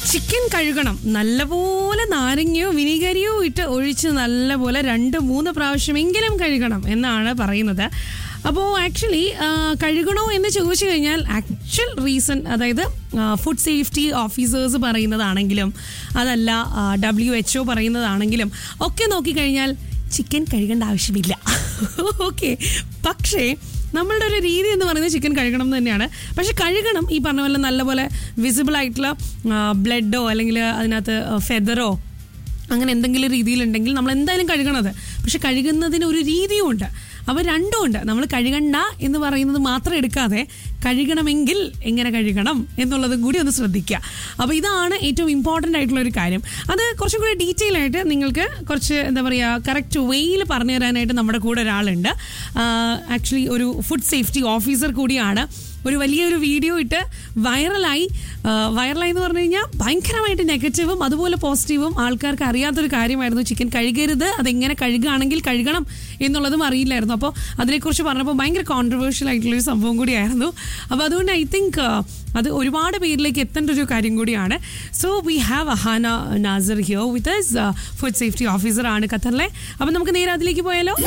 Chicken കഴുകണം നല്ലപോലെ നാരങ്ങയോ വിനീഗരിയോ ഇട്ട് ഒഴിച്ച് നല്ലപോലെ രണ്ട് മൂന്ന് പ്രാവശ്യമെങ്കിലും കഴുകണം എന്നാണ് പറയുന്നത് അപ്പോൾ ആക്ച്വലി കഴുകണോ എന്ന് ചോദിച്ചു കഴിഞ്ഞാൽ ആക്ച്വൽ റീസൺ അതായത് ഫുഡ് സേഫ്റ്റി ഓഫീസേഴ്സ് പറയുന്നതാണെങ്കിലും അതല്ല ഡബ്ല്യു എച്ച് ഒ പറയുന്നതാണെങ്കിലും ഒക്കെ നോക്കിക്കഴിഞ്ഞാൽ ചിക്കൻ കഴുകേണ്ട ആവശ്യമില്ല ഓക്കെ പക്ഷേ നമ്മളുടെ ഒരു രീതി എന്ന് പറയുന്നത് ചിക്കൻ കഴുകണം എന്ന് തന്നെയാണ് പക്ഷെ കഴുകണം ഈ പറഞ്ഞ പോലെ നല്ലപോലെ വിസിബിൾ ആയിട്ടുള്ള ബ്ലഡോ അല്ലെങ്കിൽ അതിനകത്ത് ഫെദറോ അങ്ങനെ എന്തെങ്കിലും രീതിയിലുണ്ടെങ്കിൽ നമ്മൾ എന്തായാലും കഴുകണത് പക്ഷെ കഴുകുന്നതിന് ഒരു രീതിയും ഉണ്ട് അപ്പോൾ രണ്ടും ഉണ്ട് നമ്മൾ കഴുകണ്ട എന്ന് പറയുന്നത് മാത്രം എടുക്കാതെ കഴുകണമെങ്കിൽ എങ്ങനെ കഴുകണം എന്നുള്ളതും കൂടി ഒന്ന് ശ്രദ്ധിക്കുക അപ്പോൾ ഇതാണ് ഏറ്റവും ഇമ്പോർട്ടൻ്റ് ആയിട്ടുള്ള ഒരു കാര്യം അത് കുറച്ചും കൂടി ഡീറ്റെയിൽ ആയിട്ട് നിങ്ങൾക്ക് കുറച്ച് എന്താ പറയുക കറക്റ്റ് വേയിൽ പറഞ്ഞു തരാനായിട്ട് നമ്മുടെ കൂടെ ഒരാളുണ്ട് ആക്ച്വലി ഒരു ഫുഡ് സേഫ്റ്റി ഓഫീസർ കൂടിയാണ് ഒരു വലിയൊരു വീഡിയോ ഇട്ട് വൈറലായി വൈറലായി എന്ന് പറഞ്ഞു കഴിഞ്ഞാൽ ഭയങ്കരമായിട്ട് നെഗറ്റീവും അതുപോലെ പോസിറ്റീവും ആൾക്കാർക്ക് അറിയാത്തൊരു കാര്യമായിരുന്നു ചിക്കൻ കഴുകരുത് അതെങ്ങനെ കഴുകുകയാണെങ്കിൽ കഴുകണം എന്നുള്ളതും അറിയില്ലായിരുന്നു അപ്പോൾ അതിനെക്കുറിച്ച് പറഞ്ഞപ്പോൾ ഭയങ്കര കോൺട്രവേഴ്ഷ്യൽ ആയിട്ടുള്ളൊരു സംഭവം കൂടിയായിരുന്നു അപ്പോൾ അതുകൊണ്ട് ഐ തിങ്ക് അത് ഒരുപാട് പേരിലേക്ക് എത്തേണ്ട ഒരു കാര്യം കൂടിയാണ് so we have Ahana Nasar here with food safety officer ആണ് ഖത്തറിലെ അപ്പം നമുക്ക് നേരെ അതിലേക്ക് പോയാലോ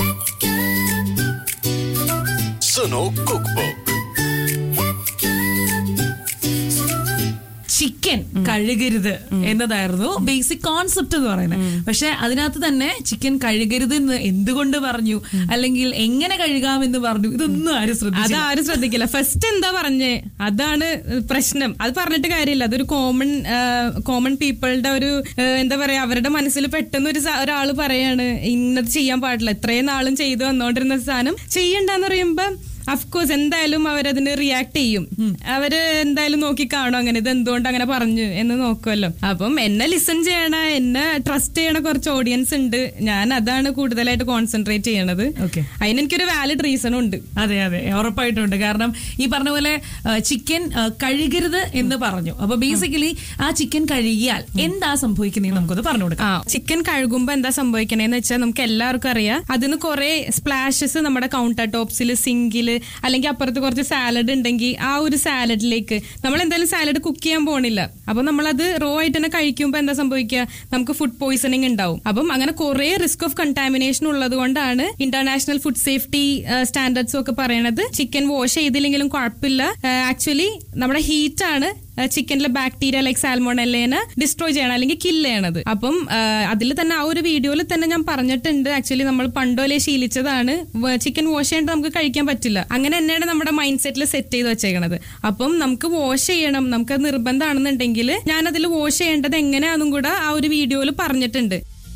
സുനോ കുക്ക് ബുക്ക് ചിക്കൻ കഴുകരുത് എന്നതായിരുന്നു ബേസിക് കോൺസെപ്റ്റ് എന്ന് പറയുന്നത് പക്ഷെ അതിനകത്ത് തന്നെ ചിക്കൻ കഴുകരുത് എന്ന് എന്തുകൊണ്ട് പറഞ്ഞു അല്ലെങ്കിൽ എങ്ങനെ കഴുകാമെന്ന് പറഞ്ഞു ഇതൊന്നും ആരും അത് ശ്രദ്ധിച്ചില്ല ആരും ശ്രദ്ധിക്കില്ല ഫസ്റ്റ് എന്താ പറഞ്ഞേ അതാണ് പ്രശ്നം അത് പറഞ്ഞിട്ട് കാര്യമില്ല അതൊരു കോമൺ കോമൺ പീപ്പിളുടെ ഒരു ഏഹ്, എന്താ പറയാ അവരുടെ മനസ്സിൽ പെട്ടെന്ന് ഒരു സ- ഒരാള് പറയാണ് ഇന്നത് ചെയ്യാൻ പാടില്ല ഇത്രയും നാളും ചെയ്തു വന്നോണ്ടിരുന്ന സാധനം ചെയ്യണ്ടെന്ന് പറയുമ്പോ അഫ്കോഴ്സ് എന്തായാലും അവരതിന് റിയാക്ട് ചെയ്യും അവര് എന്തായാലും നോക്കി കാണും അങ്ങനെ ഇത് എന്തുകൊണ്ട് അങ്ങനെ പറഞ്ഞു എന്ന് നോക്കുമല്ലോ അപ്പം എന്നെ ലിസൺ ചെയ്യണ എന്നെ ട്രസ്റ്റ് ചെയ്യണ കുറച്ച് ഓഡിയൻസ് ഉണ്ട് ഞാൻ അതാണ് കൂടുതലായിട്ട് കോൺസെൻട്രേറ്റ് ചെയ്യണത് Okay. അതിന് എനിക്കൊരു വാലിഡ് റീസൺ ഉണ്ട് അതെ അതെ ഉറപ്പായിട്ടുണ്ട് കാരണം ഈ പറഞ്ഞ പോലെ ചിക്കൻ കഴുകരുത് എന്ന് പറഞ്ഞു അപ്പൊ ബേസിക്കലി ആ ചിക്കൻ കഴുകിയാൽ എന്താ സംഭവിക്കുന്നത് നമുക്കത് പറഞ്ഞു കൊടുക്കാം ആ ചിക്കൻ കഴുകുമ്പോ എന്താ സംഭവിക്കണേന്ന് വെച്ചാൽ നമുക്ക് എല്ലാവർക്കും അറിയാം അതിന് കുറെ സ്പ്ലാഷസ് നമ്മുടെ കൗണ്ടർ ടോപ്സിൽ സിങ്കില് അല്ലെങ്കിൽ അപ്പുറത്ത് കുറച്ച് സാലഡ് ഉണ്ടെങ്കിൽ ആ ഒരു സാലഡിലേക്ക് നമ്മൾ എന്തായാലും സാലഡ് കുക്ക് ചെയ്യാൻ പോണില്ല അപ്പൊ നമ്മളത് റോ ആയിട്ട് തന്നെ കഴിക്കുമ്പോൾ എന്താ സംഭവിക്കുക നമുക്ക് ഫുഡ് പോയിസണിങ് ഉണ്ടാവും അപ്പം അങ്ങനെ കുറെ റിസ്ക് ഓഫ് കണ്ടാമിനേഷൻ ഉള്ളത് കൊണ്ടാണ് ഇന്റർനാഷണൽ ഫുഡ് സേഫ്റ്റി സ്റ്റാൻഡേർഡ്സും ഒക്കെ പറയണത് ചിക്കൻ വാഷ് ചെയ്തില്ലെങ്കിലും കുഴപ്പമില്ല ആക്ച്വലി നമ്മുടെ ഹീറ്റ് ആണ് ചിക്കനിലെ ബാക്ടീരിയ ലൈക്ക് സാൽമോണല്ലേനെ ഡിസ്ട്രോയ് ചെയ്യണം അല്ലെങ്കിൽ കില്ല് ചെയ്യണത് അപ്പം അതിൽ തന്നെ ആ ഒരു വീഡിയോയിൽ തന്നെ ഞാൻ പറഞ്ഞിട്ടുണ്ട് ആക്ച്വലി നമ്മൾ പണ്ടോലെ ശീലിച്ചതാണ് ചിക്കൻ വാഷ് ചെയ്യേണ്ട നമുക്ക് കഴിക്കാൻ പറ്റില്ല അങ്ങനെ തന്നെയാണ് നമ്മുടെ മൈൻഡ് സെറ്റിൽ സെറ്റ് ചെയ്ത് വെച്ചേക്കണത് അപ്പം നമുക്ക് വാഷ് ചെയ്യണം നമുക്ക് അത് നിർബന്ധമാണെന്നുണ്ടെങ്കിൽ ഞാൻ അതിൽ വാഷ് ചെയ്യേണ്ടത് എങ്ങനെയാണെന്നും കൂടെ ആ ഒരു വീഡിയോയിൽ പറഞ്ഞിട്ടുണ്ട്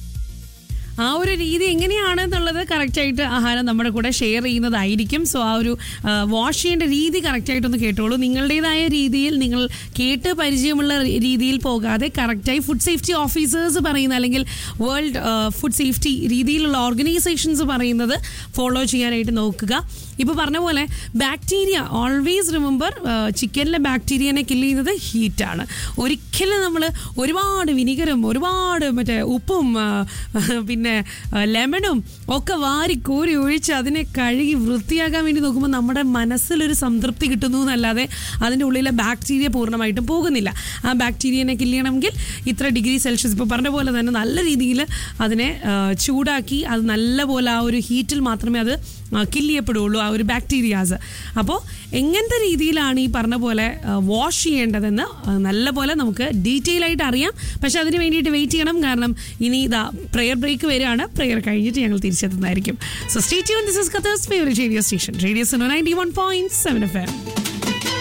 ആ ഒരു രീതി എങ്ങനെയാണ് എന്നുള്ളത് കറക്റ്റായിട്ട് ആഹാരം നമ്മുടെ കൂടെ ഷെയർ ചെയ്യുന്നതായിരിക്കും സോ ആ ഒരു വാഷ് ചെയ്യേണ്ട രീതി കറക്റ്റായിട്ടൊന്ന് കേട്ടോളൂ നിങ്ങളുടേതായ രീതിയിൽ നിങ്ങൾ കേട്ട് പരിചയമുള്ള രീ- രീതിയിൽ പോകാതെ കറക്റ്റായി ഫുഡ് സേഫ്റ്റി ഓഫീസേഴ്സ് പറയുന്ന അല്ലെങ്കിൽ വേൾഡ് ഫുഡ് സേഫ്റ്റി രീതിയിലുള്ള ഓർഗനൈസേഷൻസ് പറയുന്നത് ഫോളോ ചെയ്യാനായിട്ട് നോക്കുക ഇപ്പോൾ പറഞ്ഞ പോലെ ബാക്ടീരിയ ഓൾവേസ് റിമെമ്പർ ചിക്കനിലെ ബാക്ടീരിയനെ കില്ല് ചെയ്യുന്നത് ഹീറ്റാണ് ഒരിക്കലും നമ്മൾ ഒരുപാട് വിനിഗറും ഒരുപാട് മറ്റേ ഉപ്പും ആ, പിന്നെ ആ, ലെമണും ഒക്കെ വാരി കോരി ഒഴിച്ച് അതിനെ കഴുകി വൃത്തിയാക്കാൻ വേണ്ടി നോക്കുമ്പോൾ നമ്മുടെ മനസ്സിലൊരു സംതൃപ്തി കിട്ടുന്നു എന്നല്ലാതെ അതിൻ്റെ ഉള്ളിലെ ബാക്ടീരിയ പൂർണ്ണമായിട്ടും പോകുന്നില്ല ആ ബാക്ടീരിയനെ കില്ല് ചെയ്യണമെങ്കിൽ ഇത്ര ഡിഗ്രി സെൽഷ്യസ് ഇപ്പോൾ പറഞ്ഞ പോലെ തന്നെ നല്ല രീതിയിൽ അതിനെ ആ, ചൂടാക്കി അത് നല്ലപോലെ ആ ഒരു ഹീറ്റിൽ മാത്രമേ അത് കില്ല് ചെയ്യപ്പെടുള്ളൂ ആ ഒരു ബാക്ടീരിയാസ് അപ്പോൾ എങ്ങനത്തെ രീതിയിലാണ് ഈ പറഞ്ഞ പോലെ വാഷ് ചെയ്യേണ്ടതെന്ന് ആ, നല്ല പോലെ നമുക്ക് ഡീറ്റെയിൽ ആയിട്ട് അറിയാം പക്ഷെ അതിന് വേണ്ടിയിട്ട് വെയിറ്റ് ചെയ്യണം കാരണം ഇനി ഇതാ പ്രെയർ ബ്രേക്ക് വരികയാണ് പ്രെയർ കഴിഞ്ഞിട്ട് ഞങ്ങൾ തിരിച്ചെത്തുന്നതായിരിക്കും so stay tune this is Qatar's favourite radio station radio so ninety one point seven F M